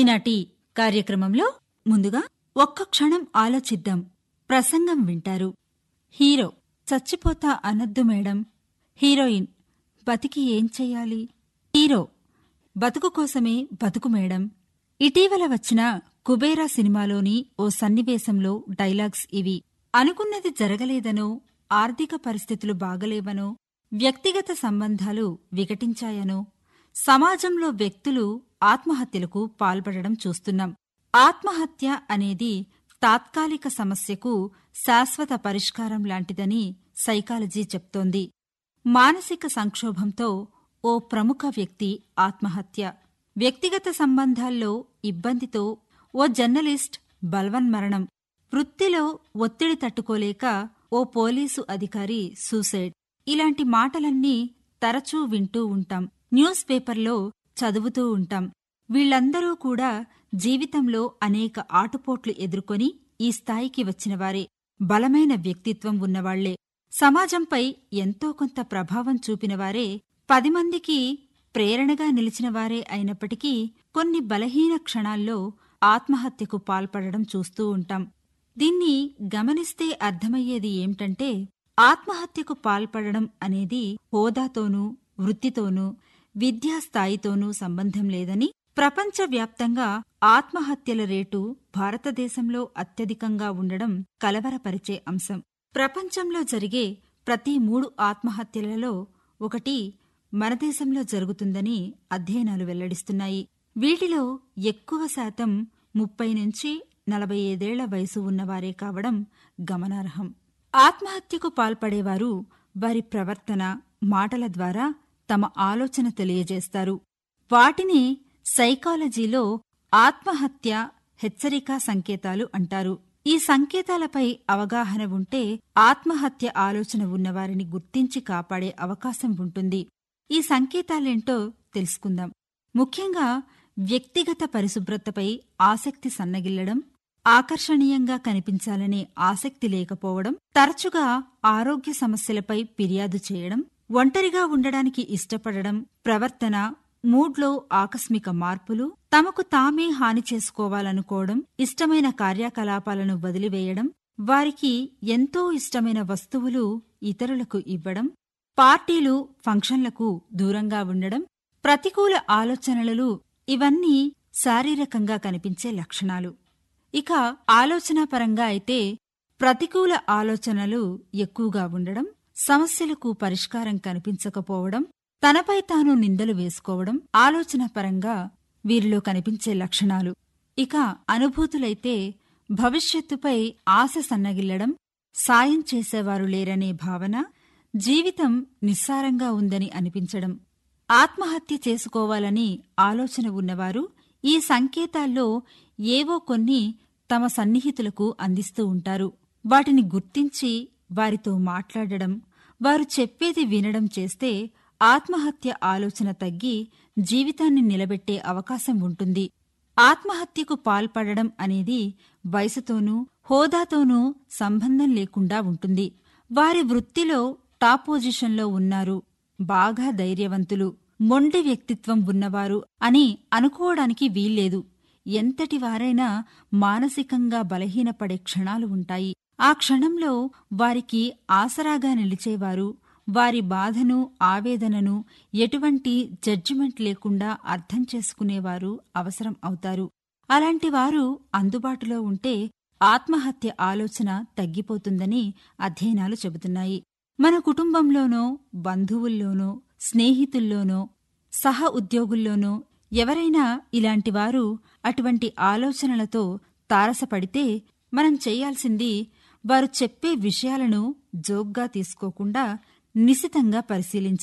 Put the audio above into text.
ఈనాటి కార్యక్రమంలో ముందుగా ఒక్క క్షణం ఆలోచిద్దాం ప్రసంగం వింటారు హీరో చచ్చిపోతా అనద్దు మేడం హీరోయిన్ బతికి ఏం చెయ్యాలి హీరో బతుకు కోసమే బతుకు మేడం ఇటీవల వచ్చిన కుబేరా సినిమాలోని ఓ సన్నివేశంలో డైలాగ్స్ ఇవి అనుకున్నది జరగలేదనో ఆర్థిక పరిస్థితులు బాగలేవనో వ్యక్తిగత సంబంధాలు వికటించాయనో సమాజంలో వ్యక్తులు ఆత్మహత్యలకు పాల్పడడం చూస్తున్నాం ఆత్మహత్య అనేది తాత్కాలిక సమస్యకు శాశ్వత పరిష్కారం లాంటిదని సైకాలజీ చెప్తోంది మానసిక సంక్షోభంతో ఓ ప్రముఖ వ్యక్తి ఆత్మహత్య వ్యక్తిగత సంబంధాల్లో ఇబ్బందితో ఓ జర్నలిస్ట్ బల్వన్మరణం వృత్తిలో ఒత్తిడి తట్టుకోలేక ఓ పోలీసు అధికారి సూసైడ్ ఇలాంటి మాటలన్నీ తరచూ వింటూ ఉంటాం న్యూస్ పేపర్లో చదువుతూ ఉంటాం వీళ్లందరూ కూడా జీవితంలో అనేక ఆటుపోట్లు ఎదుర్కొని ఈ స్థాయికి వచ్చినవారే బలమైన వ్యక్తిత్వం ఉన్నవాళ్లే సమాజంపై ఎంతో కొంత ప్రభావం చూపినవారే పది మందికి ప్రేరణగా నిలిచినవారే అయినప్పటికీ కొన్ని బలహీన క్షణాల్లో ఆత్మహత్యకు పాల్పడడం చూస్తూ ఉంటాం దీన్ని గమనిస్తే అర్థమయ్యేది ఏమిటంటే ఆత్మహత్యకు పాల్పడడం అనేది హోదాతోనూ వృత్తితోనూ విద్యాస్థాయితోనూ సంబంధం లేదని ప్రపంచవ్యాప్తంగా ఆత్మహత్యల రేటు భారతదేశంలో అత్యధికంగా ఉండడం కలవరపరిచే అంశం ప్రపంచంలో జరిగే ప్రతి మూడు ఆత్మహత్యలలో ఒకటి మన దేశంలో జరుగుతుందని అధ్యయనాలు వెల్లడిస్తున్నాయి వీటిలో ఎక్కువ శాతం ముప్పై నుంచి నలభై ఐదేళ్ల వయసు ఉన్నవారే కావడం గమనార్హం ఆత్మహత్యకు పాల్పడేవారు వారి ప్రవర్తన మాటల ద్వారా తమ ఆలోచన తెలియజేస్తారు వాటిని సైకాలజీలో ఆత్మహత్య హెచ్చరికా సంకేతాలు అంటారు ఈ సంకేతాలపై అవగాహన ఉంటే ఆత్మహత్య ఆలోచన ఉన్నవారిని గుర్తించి కాపాడే అవకాశం ఉంటుంది ఈ సంకేతాలేంటో తెలుసుకుందాం ముఖ్యంగా వ్యక్తిగత పరిశుభ్రతపై ఆసక్తి సన్నగిల్లడం ఆకర్షణీయంగా కనిపించాలనే ఆసక్తి లేకపోవడం తరచుగా ఆరోగ్య సమస్యలపై ఫిర్యాదు చేయడం ఒంటరిగా ఉండడానికి ఇష్టపడడం ప్రవర్తన మూడ్లో ఆకస్మిక మార్పులు తమకు తామే హాని చేసుకోవాలనుకోవడం ఇష్టమైన కార్యకలాపాలను వదిలివేయడం వారికి ఎంతో ఇష్టమైన వస్తువులు ఇతరులకు ఇవ్వడం పార్టీలు ఫంక్షన్లకు దూరంగా ఉండడం ప్రతికూల ఆలోచనలు ఇవన్నీ శారీరకంగా కనిపించే లక్షణాలు ఇక ఆలోచనాపరంగా అయితే ప్రతికూల ఆలోచనలు ఎక్కువగా ఉండడం సమస్యలకు పరిష్కారం కనిపించకపోవడం తనపై తాను నిందలు వేసుకోవడం ఆలోచనాపరంగా వీరిలో కనిపించే లక్షణాలు ఇక అనుభూతులైతే భవిష్యత్తుపై ఆశ సన్నగిల్లడం సాయం చేసేవారు లేరనే భావన జీవితం నిస్సారంగా ఉందని అనిపించడం ఆత్మహత్య చేసుకోవాలని ఆలోచన ఉన్నవారు ఈ సంకేతాల్లో ఏవో కొన్ని తమ సన్నిహితులకు అందిస్తూ ఉంటారు వాటిని గుర్తించి వారితో మాట్లాడడం వారు చెప్పేది వినడం చేస్తే ఆత్మహత్య ఆలోచన తగ్గి జీవితాన్ని నిలబెట్టే అవకాశం ఉంటుంది ఆత్మహత్యకు పాల్పడడం అనేది వయసుతోనూ హోదాతోనూ సంబంధం లేకుండా ఉంటుంది వారి వృత్తిలో టాప్ పొజిషన్లో ఉన్నారు బాగా ధైర్యవంతులు మొండి వ్యక్తిత్వం ఉన్నవారు అని అనుకోవడానికి వీల్లేదు ఎంతటి వారైనా మానసికంగా బలహీనపడే క్షణాలు ఉంటాయి ఆ క్షణంలో వారికి ఆసరాగా నిలిచేవారు వారి బాధను ఆవేదనను ఎటువంటి జడ్జిమెంట్ లేకుండా అర్థం చేసుకునేవారు అవసరం అవుతారు అలాంటి వారు అందుబాటులో ఉంటే ఆత్మహత్య ఆలోచన తగ్గిపోతుందని అధ్యయనాలు చెబుతున్నాయి మన కుటుంబంలోనో బంధువుల్లోనో స్నేహితుల్లోనో సహ ఉద్యోగుల్లోనో ఎవరైనా ఇలాంటి వారు అటువంటి ఆలోచనలతో తారసపడితే మనం చేయాల్సింది వారు చెప్పే విషయాలను జోగ్గా తీసుకోకుండా నిశితంగా పరిశీలించాలి